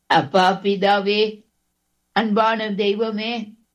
அப்பா பிதாவே அன்பான தெய்வமே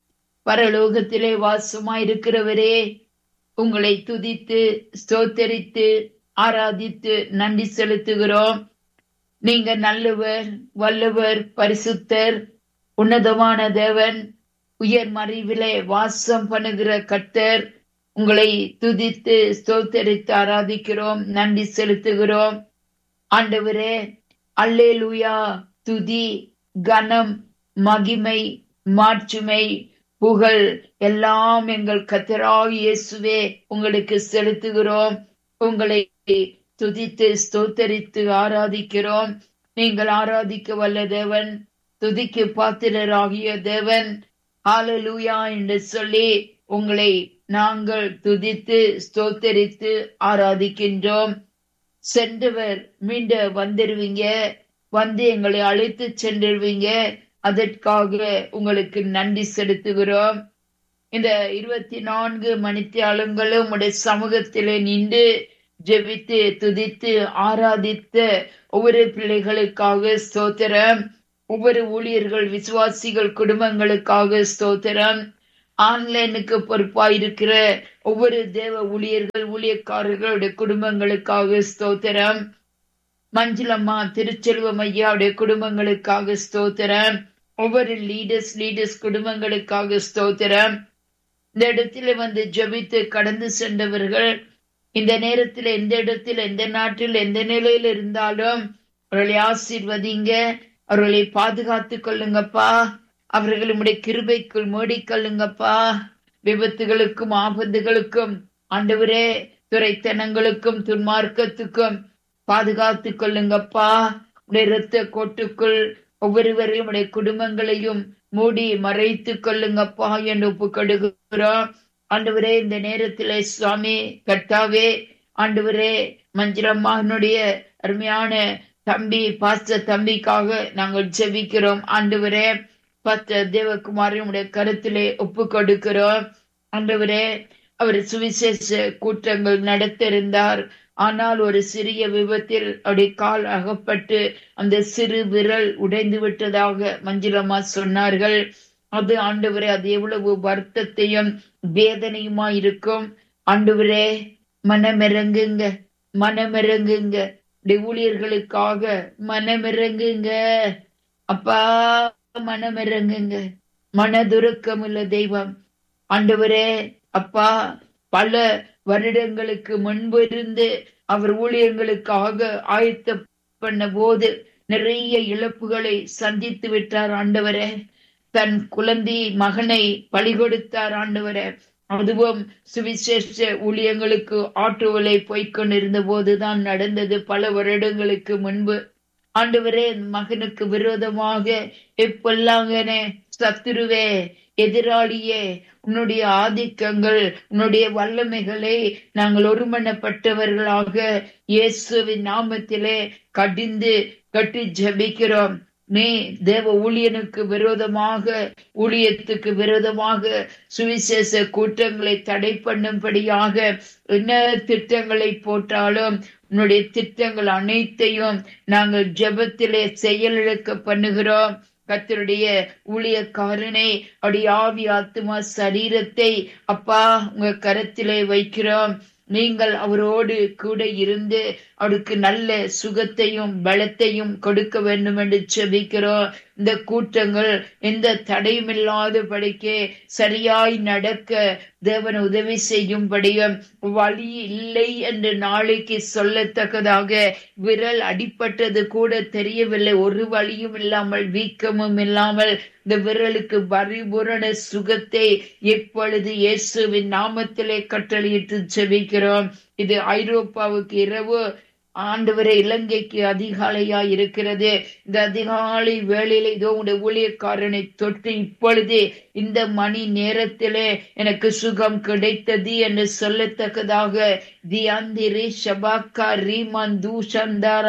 பரலோகத்திலே வாசமாயிருக்கிறவரே உங்களை துதித்து ஸ்தோத்தரித்து ஆராதித்து நன்றி செலுத்துகிறோம் நீங்க நல்லவர் வல்லவர் பரிசுத்தர் உன்னதமான தேவன் உயர் மறைவிலே வாசம் பண்ணுகிற கர்த்தர் உங்களை துதித்து ஸ்தோத்தரித்து ஆராதிக்கிறோம் நன்றி செலுத்துகிறோம் ஆண்டவரே அல்லேலூயா துதி கனம் மகிமை மாட்சிமை புகழ் எல்லாம் எங்கள் கத்தராக இயேசுவே உங்களுக்கு செலுத்துகிறோம் உங்களை துதித்து ஸ்தோத்தரித்து ஆராதிக்கிறோம் நீங்கள் ஆராதிக்க வல்ல தேவன் துதிக்கு பாத்திரராகிய தேவன் ஹalleluya என்று சொல்லி உங்களை நாங்கள் துதித்து ஸ்தோத்தரித்து ஆராதிக்கின்றோம் சென்றவர் மீண்ட வந்துருவீங்க வந்து எங்களை அழைத்து சென்றுவீங்க அதற்காக உங்களுக்கு நன்றி செலுத்துகிறோம் இந்த இருபத்தி நான்கு மணித்தியாலங்களும் உடைய சமூகத்திலே நின்று ஜெபித்து துதித்து ஆராதித்த ஒவ்வொரு பிள்ளைகளுக்காக ஸ்தோத்திரம் ஒவ்வொரு ஊழியர்கள் விசுவாசிகள் குடும்பங்களுக்காக ஸ்தோத்திரம் ஆன்லைனுக்கு பொறுப்பாயிருக்கிற ஒவ்வொரு தேவ ஊழியர்கள் ஊழியக்காரர்களுடைய குடும்பங்களுக்காக ஸ்தோத்திரம் மஞ்சுளம்மா திருச்செல்வம் ஐயாவுடைய குடும்பங்களுக்காக ஸ்தோத்திரம் ஒவ்வொரு லீடர்ஸ் லீடர்ஸ் குடும்பங்களுக்காக ஸ்தோத்திரம் இந்த இடத்துல வந்து ஜபித்து கடந்து சென்றவர்கள் இந்த நேரத்தில் எந்த இடத்தில் எந்த நாட்டில் எந்த நிலையில் இருந்தாலும் அவர்களை ஆசீர்வதிங்க அவர்களை பாதுகாத்து கொள்ளுங்கப்பா அவர்களுடைய கிருபைக்குள் மூடிக்கொள்ளுங்கப்பா விபத்துகளுக்கும் ஆபத்துகளுக்கும் ஆண்டவரே துறைத்தனங்களுக்கும் துன்மார்க்கத்துக்கும் பாதுகாத்து கொள்ளுங்கப்பா உடைய இரத்த கோட்டுக்குள் ஒவ்வொருவரையும் உடைய குடும்பங்களையும் மூடி மறைத்து கொள்ளுங்கப்பா என்று ஒப்பு கொடுக்கிறோம் ஆண்டவரே இந்த நேரத்திலே சுவாமி கர்த்தாவே ஆண்டவரே மஞ்சளம்மானுடைய அருமையான தம்பி பாஸ்ட தம்பிக்காக நாங்கள் ஜெபிக்கிறோம் ஆண்டவரே பத்த தேவகுமாரினுடைய கருத்திலே ஒப்பு கொடுக்கிறோம் ஆண்டவரே அவர் சுவிசேஷ கூட்டங்கள் நடத்த இருந்தார் ஆனால் ஒரு சிறிய விபத்தில் அவருடைய கால் அகப்பட்டு அந்த சிறு விரல் உடைந்து விட்டதாக மஞ்சுளம்மா சொன்னார்கள் அது ஆண்டவரே அது எவ்வளவு வருத்தத்தையும் வேதனையுமா இருக்கும் ஆண்டவரே மனமிறங்குங்க மனமிறங்குங்க ஊழியர்களுக்காக மனமிறங்குங்க அப்பா மனமிறங்குங்க மனதுருக்கமுள்ள தெய்வம் ஆண்டவரே அப்பா பல வருடங்களுக்கு முன்பு இருந்து அவர் ஊழியர்களுக்காக ஆயத்த பண்ண போது நிறைய இழப்புகளை சந்தித்து விட்டார் ஆண்டவரே தன் குழந்தை மகனை பழி கொடுத்தார் ஆண்டவரே அதுவும் சுவிசேஷ ஊழியங்களுக்கு ஆட்டோவிலை போய்கொண்டிருந்த போதுதான் நடந்தது பல வருடங்களுக்கு முன்பு ஆண்டவரே மகனுக்கு விரோதமாக எப்பொல்லாங்கனே சத்துருவே எதிராளியே உன்னுடைய ஆதிக்கங்கள் உன்னுடைய வல்லமைகளை நாங்கள் ஒருமனப்பட்டவர்களாக இயேசுவின் நாமத்திலே கடிந்து கட்டி ஜபிக்கிறோம் நீ தேவ ஊழியனுக்கு விரோதமாக ஊழியத்துக்கு விரோதமாக சுவிசேஷ கூட்டங்களை தடை பண்ணும்படியாக என்ன திட்டங்களை போட்டாலும் உன்னுடைய திட்டங்கள் அனைத்தையும் நாங்கள் ஜெபத்திலே செயலிழக்க பண்ணுகிறோம் கத்தருடைய ஊழியக்காரனை அவருடைய ஆவி ஆத்மா சரீரத்தை அப்பா உங்க கரத்திலே வைக்கிறோம் நீங்கள் அவரோடு கூட இருந்து அவருக்கு நல்ல சுகத்தையும் பலத்தையும் கொடுக்க வேண்டும் என்று செபிக்கிறோம் இந்த கூட்டங்கள் எந்த தடையும் இல்லாத படிக்க சரியாய் நடக்க தேவன் உதவி செய்யும்படியும் வழி இல்லை என்று நாளைக்கு சொல்லத்தக்கதாக விரல் அடிப்பட்டது கூட தெரியவில்லை ஒரு வழியும் இல்லாமல் வீக்கமும் இல்லாமல் இந்த விரலுக்கு பரிபூரண சுகத்தை எப்பொழுது இயேசுவின் நாமத்திலே கட்டளையிட்டு செபிக்கிறோம் இது ஐரோப்பாவுக்கு இரவு ஆண்டவரே இலங்கைக்கு அதிகாலையா இருக்கிறது இந்த அதிகாலை வேளையில இதோ உடைய ஊழியக்காரனை தொட்டு இப்பொழுது இந்த மணி நேரத்திலே எனக்கு சுகம் கிடைத்தது என்று சொல்லத்தக்கதாக தியாந்திரி ஷபாக்கா ரீமன் தூஷந்தாரா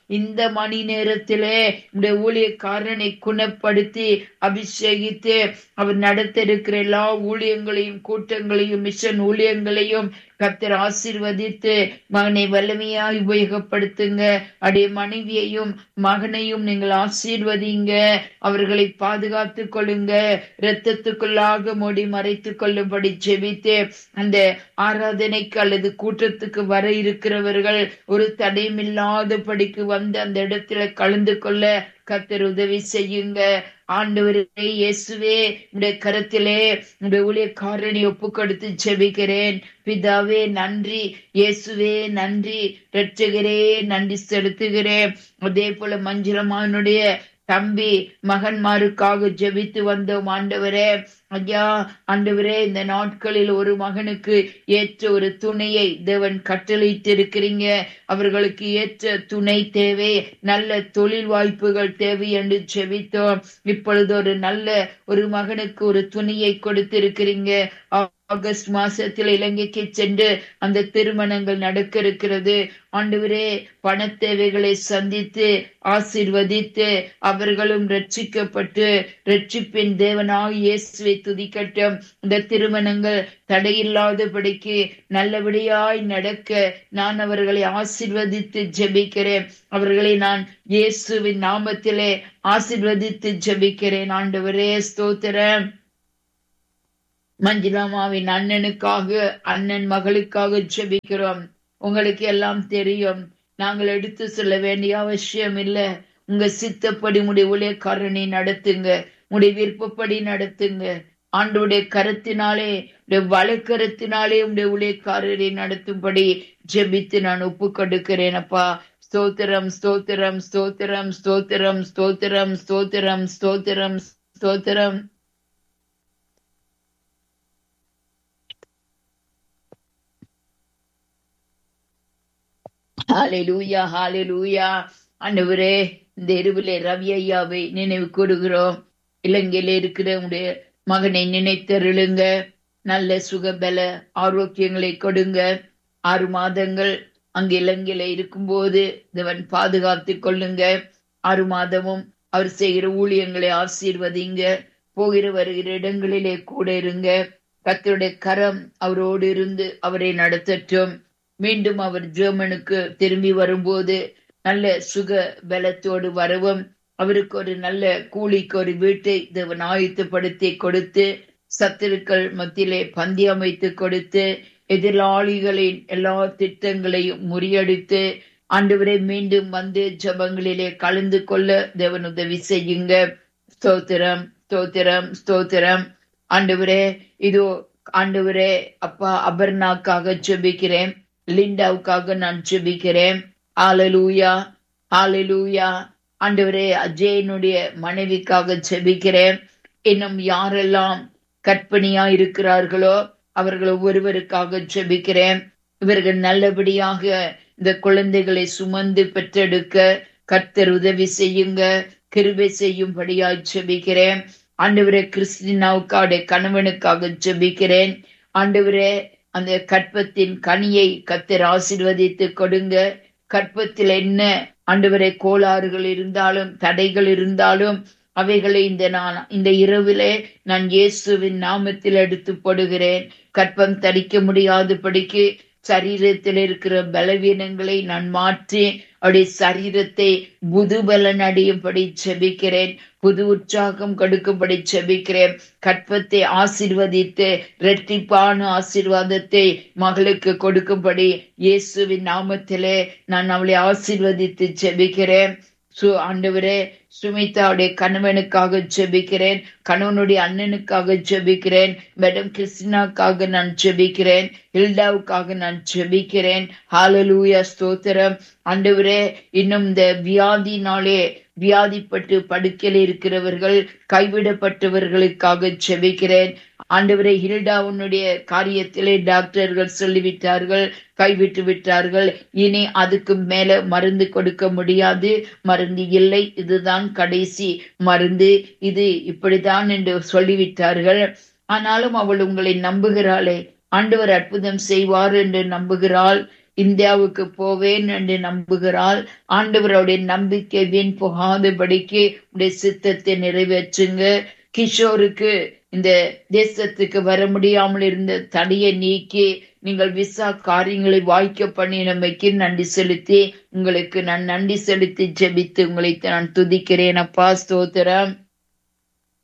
இந்த மணி நேரத்திலே உடைய ஊழியக்காரனை குணப்படுத்தி அபிஷேகித்து அவர் நடத்த இருக்கிற எல்லா ஊழியங்களையும் கூட்டங்களையும் மிஷன் ஊழியங்களையும் கத்தர் ஆசீர்வதித்து மகனை வலிமையாய் உபயோகப்படுத்துங்க அடைய மனைவியையும் மகனையும் நீங்கள் ஆசீர்வதிங்க அவர்களை பாதுகாத்து கொள்ளுங்க இரத்தத்துக்குள்ளாக மூடி மறைத்து கொள்ளும்படி ஜெபித்து அந்த ஆராதனைக்கு அல்லது கூட்டத்துக்கு வர இருக்கிறவர்கள் ஒரு தடையும் இல்லாதபடிக்கு வந்து அந்த இடத்துல கலந்து கொள்ள கத்தர் உதவி செய்யுங்க ஆண்டவரே இயேசுவே உடைய கரத்திலே உடைய ஊழியக்காரனை ஒப்பு கொடுத்து ஜெபிக்கிறேன் பிதாவே நன்றி இயேசுவே நன்றி ரட்சகரே நன்றி செலுத்துகிறேன் அதே போல மஞ்சளமானுடைய தம்பி மகன்மாருக்காக ஜெபித்து வந்தோம் ஆண்டவரே ஐயா ஆண்டவரே இந்த நாட்களில் ஒரு மகனுக்கு ஏற்ற ஒரு துணையை தேவன் கட்டளையிட்டு இருக்கிறீங்க அவர்களுக்கு ஏற்ற துணை தேவை நல்ல தொழில் வாய்ப்புகள் தேவை என்று ஜெபித்தோம் இப்பொழுது ஒரு நல்ல ஒரு மகனுக்கு ஒரு துணியை கொடுத்திருக்கிறீங்க ஆகஸ்ட் மாசத்தில் இலங்கைக்கு சென்று அந்த திருமணங்கள் நடக்க இருக்கிறது ஆண்டவரே பண தேவைகளை சந்தித்து ஆசிர்வதித்து அவர்களும் ரட்சிக்கப்பட்டு ரட்சிப்பின் தேவனாக இயேசுவை துதிக்கட்டும் இந்த திருமணங்கள் தடையில்லாதபடிக்கு நல்லபடியாய் நடக்க நான் அவர்களை ஆசிர்வதித்து ஜெபிக்கிறேன் அவர்களை நான் இயேசுவின் நாமத்திலே ஆசிர்வதித்து ஜெபிக்கிறேன் ஆண்டவரே ஸ்தோத்திரம் மஞ்சுளாமாவின் அண்ணனுக்காக அண்ணன் மகளுக்காக ஜெபிக்கிறோம் உங்களுக்கு எல்லாம் தெரியும் நாங்கள் எடுத்து சொல்ல வேண்டிய அவசியம் இல்ல உங்க சித்தப்படி உடைய ஊழியக்காரனை நடத்துங்க உடைய விருப்பப்படி நடத்துங்க ஆண்டோடைய கருத்தினாலே வழக்கரத்தினாலே உடைய ஊழியக்காரரை நடத்தும்படி ஜெபித்து நான் ஒப்பு கொடுக்கிறேன் அப்பா ஸ்தோத்திரம் ஸ்தோத்திரம் ஸ்தோத்திரம் ஸ்தோத்திரம் ஸ்தோத்திரம் ஸ்தோத்திரம் ஸ்தோத்திரம் ஸ்தோத்திரம் ஹalleluya ஹalleluya ஆண்டவரே இந்த இரவிலே ரவி ஐயாவை நினைவு கூறுகிறோம் இலங்கையில இருக்கிற உடைய மகனை நினைத்தருளுங்க நல்ல சுகபல ஆரோக்கியங்களை கொடுங்க ஆறு மாதங்கள் அங்க இலங்கையில இருக்கும்போது தேவன் பாதுகாத்து கொள்ளுங்க ஆறு மாதமும் அவர் செய்கிற ஊழியங்களை ஆசீர்வதிங்க போகிற வருகிற இடங்களிலே கூட இருங்க கத்தருடைய கரம் அவரோடு இருந்து அவரை நடத்தட்டும் மீண்டும் அவர் ஜெர்மனுக்கு திரும்பி வரும்போது நல்ல சுக பலத்தோடு வரவும் அவருக்கு ஒரு நல்ல கூலிக்கு ஒரு வீட்டை தேவன் ஆயத்தப்படுத்தி கொடுத்து சத்துருக்கள் மத்தியிலே பந்தி அமைத்து கொடுத்து எதிராளிகளின் எல்லா திட்டங்களையும் முறியடித்து ஆண்டவரை மீண்டும் வந்து ஜபங்களிலே கலந்து கொள்ள தேவன் உதவி செய்யுங்க ஸ்தோத்திரம் ஸ்தோத்திரம் ஸ்தோத்திரம் ஆண்டவரே இதோ ஆண்டவரே அப்பா அபர்ணாக்காக ஜெபிக்கிறேன் லிண்டாவுக்காக நான் ஜெபிக்கிறேன் ஆலலூயா ஆலலூயா ஆண்டவரே அஜயனுடைய மனைவிக்காக ஜெபிக்கிறேன் இன்னும் யாரெல்லாம் கற்பனையா இருக்கிறார்களோ அவர்கள் ஒவ்வொருவருக்காக ஜெபிக்கிறேன் இவர்கள் நல்லபடியாக இந்த குழந்தைகளை சுமந்து பெற்றெடுக்க கர்த்தர் உதவி செய்யுங்க கிருபை செய்யும்படியாய் ஜெபிக்கிறேன் ஆண்டவரே கிறிஸ்டினாவுக்காடைய கணவனுக்காக ஜெபிக்கிறேன் ஆண்டவரே அந்த கற்பத்தின் கனியை கத்தர் ஆசிர்வதித்து கொடுங்க கற்பத்தில் என்ன ஆண்டவரே கோளாறுகள் இருந்தாலும் தடைகள் இருந்தாலும் அவைகளை இந்த நான் இந்த இரவிலே நான் இயேசுவின் நாமத்தில் எடுத்து போடுகிறேன் கற்பம் தரிக்க முடியாதபடிக்கு சரீரத்தில் இருக்கிற பலவீனங்களை நான் மாற்றி அவருடைய சரீரத்தை புது பலன் அடையும்படி செபிக்கிறேன் புது உற்சாகம் கொடுக்கும்படி செபிக்கிறேன் கற்பத்தை ஆசிர்வதித்து இரட்டிப்பான ஆசிர்வாதத்தை மகளுக்கு கொடுக்கும்படி இயேசுவின் நாமத்திலே நான் அவளை ஆசிர்வதித்து செபிக்கிறேன் சு ஆண்டவரே சுமிதாவுடைய கணவனுக்காக ஜெபிக்கிறேன் கணவனுடைய அண்ணனுக்காக ஜெபிக்கிறேன் மேடம் கிறிஸ்டினாக்காக நான் ஜெபிக்கிறேன் ஹில்டாவுக்காக நான் ஜெபிக்கிறேன் ஹாலலூயா ஸ்தோத்திரம் ஆண்டவரே இன்னும் இந்த வியாதினாலே வியாதிப்பட்டு படுக்கையில் இருக்கிறவர்கள் கைவிடப்பட்டவர்களுக்காக ஜெபிக்கிறேன் ஆண்டவரை ஹில்டா உன்னுடைய காரியத்திலே டாக்டர்கள் சொல்லிவிட்டார்கள் கைவிட்டு விட்டார்கள் இனி அதுக்கு மேல மருந்து கொடுக்க முடியாது மருந்து இல்லை இதுதான் கடைசி மருந்து இது இப்படிதான் என்று சொல்லிவிட்டார்கள் ஆனாலும் அவள் உங்களை நம்புகிறாளே ஆண்டவர் அற்புதம் செய்வார் என்று நம்புகிறாள் இந்தியாவுக்கு போவேன் என்று நம்புகிறாள் ஆண்டவருடைய நம்பிக்கை வீண் போகாதபடிக்கு உடைய சித்தத்தை நிறைவேற்றுங்க கிஷோருக்கு இந்த தேசத்துக்கு வர முடியாமல் இருந்த தடையை நீக்கி நீங்கள் விசா காரியங்களை வாய்க்க பண்ணினமைக்கு நன்றி செலுத்தி உங்களுக்கு நான் நன்றி செலுத்தி ஜெபித்து உங்களை நான் துதிக்கிறேன் அப்பா ஸ்தோத்திரம்